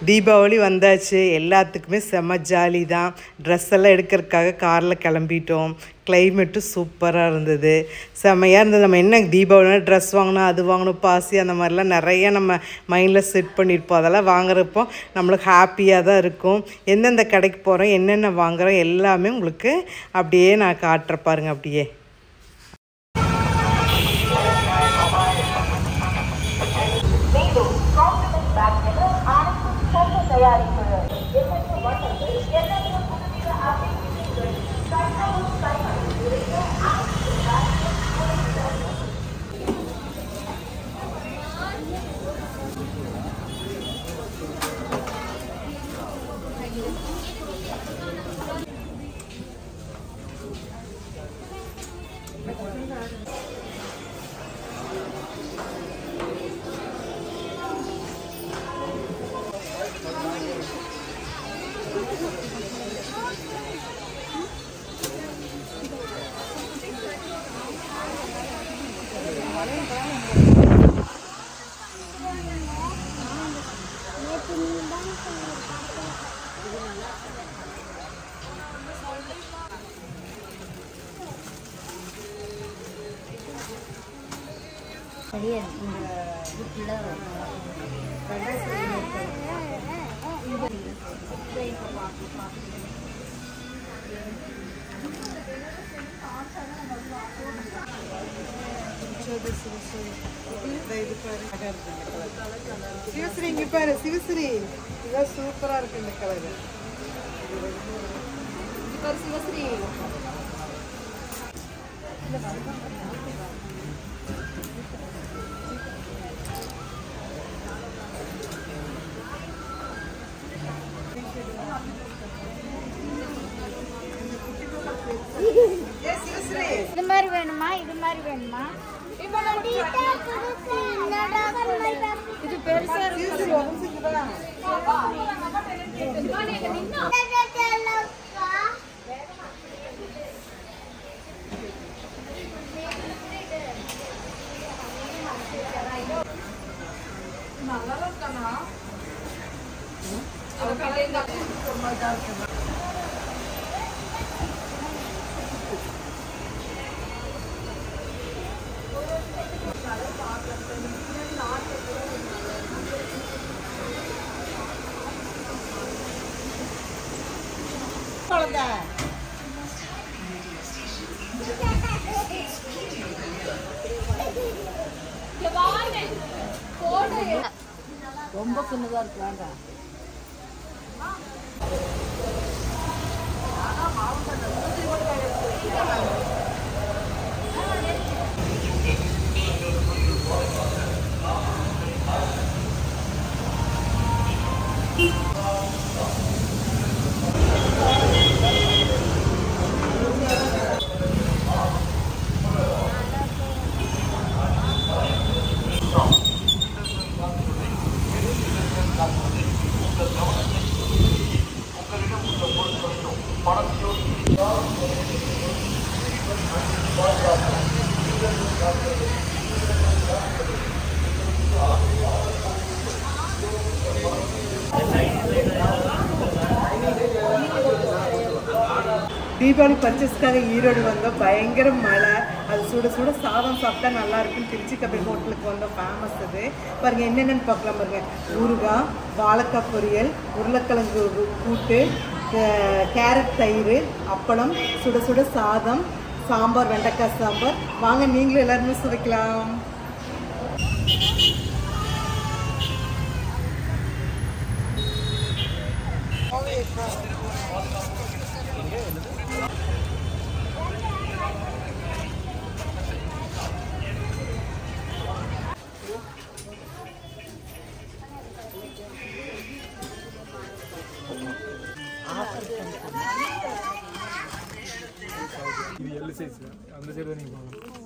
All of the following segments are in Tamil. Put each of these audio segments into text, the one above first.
தீபாவளி வந்தாச்சு எல்லாத்துக்குமே செம்ம ஜாலி தான் ட்ரெஸ் எல்லாம் எடுக்கிறதுக்காக காரில் கிளம்பிட்டோம் கிளைமேட்டும் சூப்பராக இருந்தது செம்மையாக இருந்தது நம்ம என்ன தீபாவளினா ட்ரெஸ் வாங்கணும் அது வாங்கணும் பாசி அந்த மாதிரிலாம் நிறைய நம்ம மைண்டில் செட் பண்ணியிருப்போம் அதெல்லாம் வாங்குறப்போ நம்மளுக்கு ஹாப்பியாக தான் இருக்கும் எந்தெந்த கடைக்கு போகிறோம் என்னென்ன வாங்குறோம் எல்லாமே உங்களுக்கு அப்படியே நான் காட்டுற பாருங்க அப்படியே மீண்டும் காம்ப்ளிமெண்ட் பேக் என அனைத்து சொந்த தயாரிப்பு எண்ணற்ற வண்ணங்கள் எண்ணற்ற புதுவித அபிவிருத்திகள் தற்போது கைகளில் இருக்க அனைத்து பேக்குகள் சரியா இந்த வீட்டில் சிவஸ்ரீ இங்கே பாரு சிவஸ்ரீ இதான் சூப்பராக இருக்கு இந்த கலர் இது மாதிரி வேணுமா இது மாதிரி வேணுமா இது பெருசா இருக்கு ரொம்ப சின்னதா இருக்கு வேண்டாம் தீபாவளி பர்ச்சேஸ்க்காக ஈரோடு வந்தோம் பயங்கர மழை அது சுட சுட சாதம் சாப்பிட்டா நல்லா இருக்கும்னு திருச்சி கபை ஹோட்டலுக்கு வந்தோம் ஃபேமஸ் அது பாருங்க என்னென்னு பார்க்கலாம் பாருங்க ஊறுகாய் வாழைக்காய் பொரியல் உருளைக்கிழங்கு கூ- கூட்டு அஹ், கேரட் தயிர் அப்பளம் சுட சுட சாதம் சாம்பார் வெண்டைக்காய் சாம்பார் வாங்க நீங்களும் எல்லாருமே சுவைக்கலாம் இது எல் சைஸ் அந்த சைடு தான் நீங்கள் போகணும்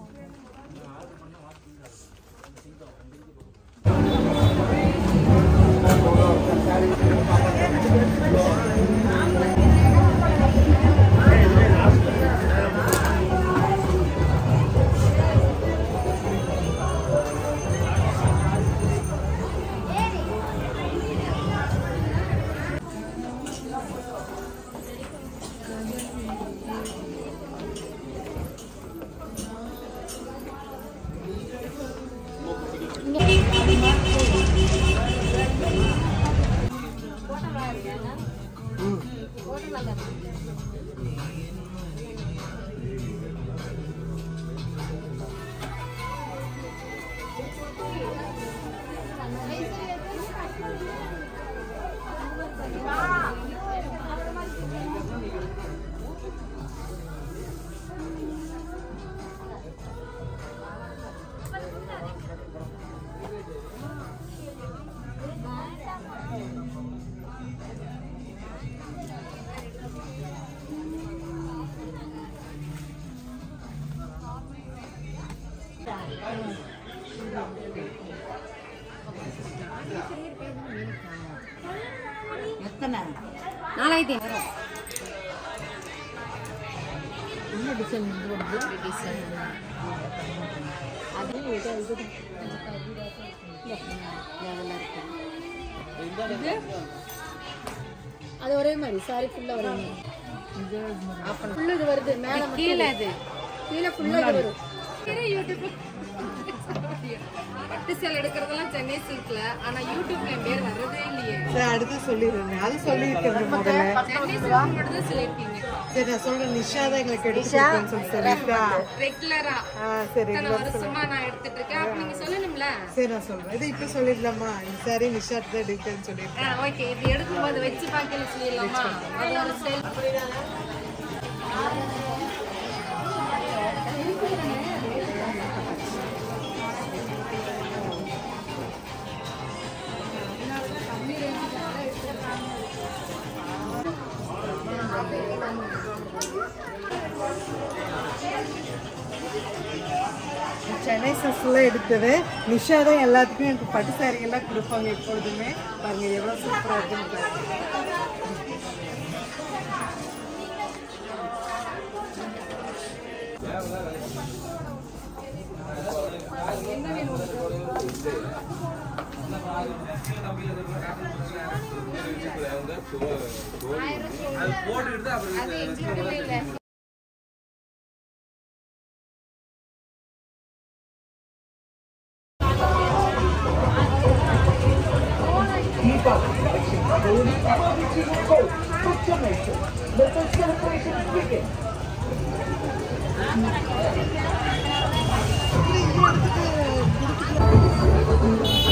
எத்தனை நாலாயிரத்தி ஐநூறு என்ன டிசைன் டிசைன் அது இது இது அது ஒரே மாதிரி சாரி ஃபுல்லா ஒரே மாதிரி ஃபுல்லா இது வருது மேல கீழே அது கீழே ஃபுல்லா இது வரும் பட்டு சேலை எடுக்கிறதெல்லாம் சென்னை சில்க்ல ஆனா யூடியூப்ல என் பேர் வர்றதே இல்லையே சரி அடுத்து சொல்லிடுறேன் அது சொல்லியிருக்கிறது முதல்ல சென்னை சில்க் மட்டும் தான் சொல்லியிருப்பீங்க சரி நான் சொல்றேன் நிஷா தான் எங்களுக்கு எடுத்துருக்கேன்னு சொல்லி சொல்லிட்டா ரெகுலரா ஆ சரி இத்தனை வருஷமா நான் எடுத்துட்டு இருக்கேன் அப்ப நீங்க சொல்லணும்ல சரி நான் சொல்றேன் இது இப்போ சொல்லிடலாமா இந்த சாரி நிஷா தான் எடுக்கிறேன்னு சொல்லிட்டு ஓகே இது எடுக்கும்போது வச்சு பார்க்கல சொல்லிடலாமா அது ஒரு ஸ்டைல் சென்னை சஸ்லாம் எடுத்தது நிஷா தான் எல்லாத்துக்கும் எனக்கு பட்டு saree எல்லாம் கொடுப்பாங்க எப்பொழுதுமே பாருங்க எவ்வளோ சூப்பராக இருக்குன்னு பாருங்க. அது எங்களுக்கு இல்ல ஆ